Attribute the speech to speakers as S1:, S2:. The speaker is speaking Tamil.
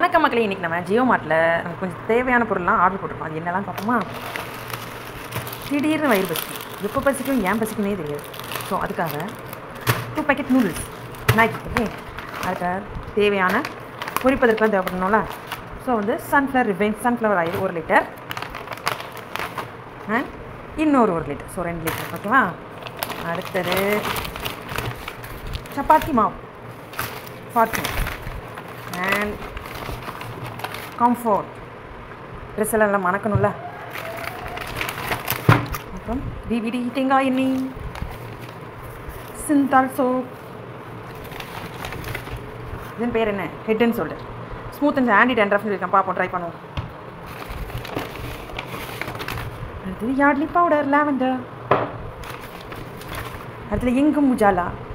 S1: வணக்கம் மக்களே இன்றைக்கி நம்ம ஜியோ மார்ட்டில் நமக்கு கொஞ்சம் தேவையான பொருள்லாம் ஆர்டர் போட்டிருக்கோம் அது என்னலாம் பார்ப்போமா திடீர்னு வயிறு பசி எப்போ பசிக்கும் ஏன் பசிக்குன்னே தெரியாது ஸோ அதுக்காக two packet noodles Maggi okay அதுக்காக தேவையான பொரிப்பதற்கெலாம் தேவைப்படணும்ல ஸோ வந்து சன்ஃப்ளவர் ரிவைன் சன்ஃப்ளவர் ஆயில் ஒரு லிட்டர் அண்ட் இன்னொரு ஒரு லிட்டர் ஸோ ரெண்டு லிட்டர் ஓகேவா அடுத்தது சப்பாத்தி மாவு ஃபார்ச்சூன் அண்ட் கம்ஃபோர்ட் ட்ரெஸ் எல்லாம் நல்லா மணக்கணும்ல அப்புறம் டிவிடி தேங்காய் எண்ணெய் சிந்தால் சோப் இதன் பேர் என்ன ஹெட்னு சொல்லிட்டு ஸ்மூத் அண்ட் ஆன்டி டென்ட்ரஃப்னு இருக்கேன் பார்ப்போம் ட்ரை பண்ணுவோம் அடுத்தது யார்ட்லி பவுடர் லாவெண்டர் அடுத்தது எங்கும் உஜாலா